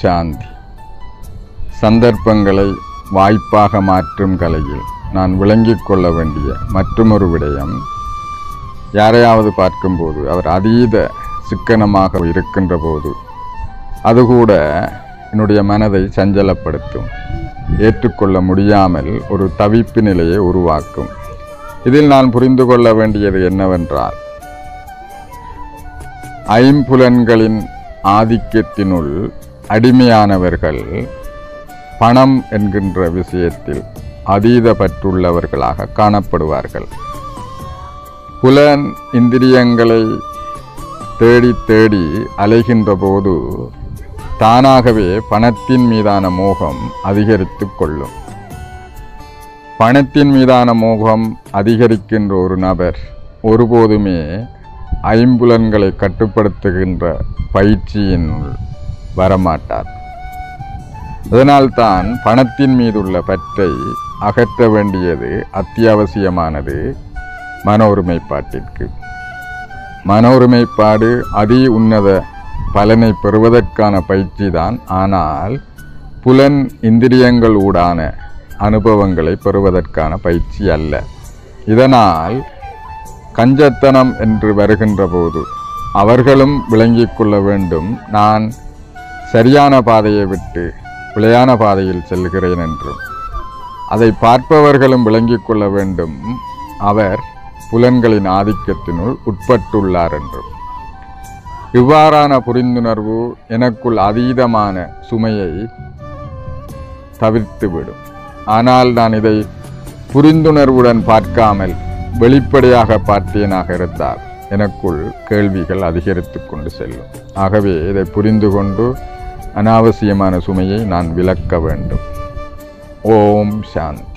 சாந்தி சந்தர்ப்பங்களை வாய்ப்பாக மாற்றும் கலையில் நான் விளங்கிக் கொள்ள வேண்டிய மற்றுமொரு விடயம் யாரையாவது பார்க்கும்போது அவர் அதீத சிக்கனமாக இருக்கின்ற போது அது கூட என்னுடைய மனதை சஞ்சலப்படுத்தும் ஏற்றுக்கொள்ள முடியாமல் ஒரு தவிப்பு நிலையை உருவாக்கும் இதில் நான் புரிந்து கொள்ள வேண்டியது என்னவென்றால் ஐம்புலன்களின் ஆதிக்கத்தினுள் அடிமையானவர்கள் பணம் என்கின்ற விஷயத்தில் அதீத பற்றுள்ளவர்களாக காணப்படுவார்கள் புலன் இந்திரியங்களை தேடி தேடி அலைகின்ற போது தானாகவே பணத்தின் மீதான மோகம் அதிகரித்து கொள்ளும் பணத்தின் மீதான மோகம் அதிகரிக்கின்ற ஒரு நபர் ஒருபோதுமே ஐம்புலன்களை கட்டுப்படுத்துகின்ற பயிற்சியினுள் வரமாட்டார் அதனால்தான் பணத்தின் மீதுள்ள பற்றை அகற்ற வேண்டியது அத்தியாவசியமானது மன ஒருமைப்பாட்டிற்கு மன ஒருமைப்பாடு அதி உன்னத பலனை பெறுவதற்கான பயிற்சி தான் ஆனால் புலன் இந்திரியங்கள் ஊடான அனுபவங்களை பெறுவதற்கான பயிற்சி அல்ல இதனால் கஞ்சத்தனம் என்று வருகின்ற போது அவர்களும் விளங்கிக் கொள்ள வேண்டும் நான் சரியான பாதையை விட்டு பிழையான பாதையில் செல்கிறேன் என்றும் அதை பார்ப்பவர்களும் விளங்கிக் கொள்ள வேண்டும் அவர் புலன்களின் ஆதிக்கத்தினுள் உட்பட்டுள்ளார் என்றும் இவ்வாறான புரிந்துணர்வு எனக்குள் அதீதமான சுமையை தவிர்த்துவிடும் ஆனால் நான் இதை புரிந்துணர்வுடன் பார்க்காமல் வெளிப்படையாக பார்த்தேனாக இருந்தால் எனக்குள் கேள்விகள் அதிகரித்து கொண்டு செல்லும் ஆகவே இதை புரிந்து கொண்டு அனாவசியமான சுமையை நான் விலக்க வேண்டும் ஓம் சாந்தி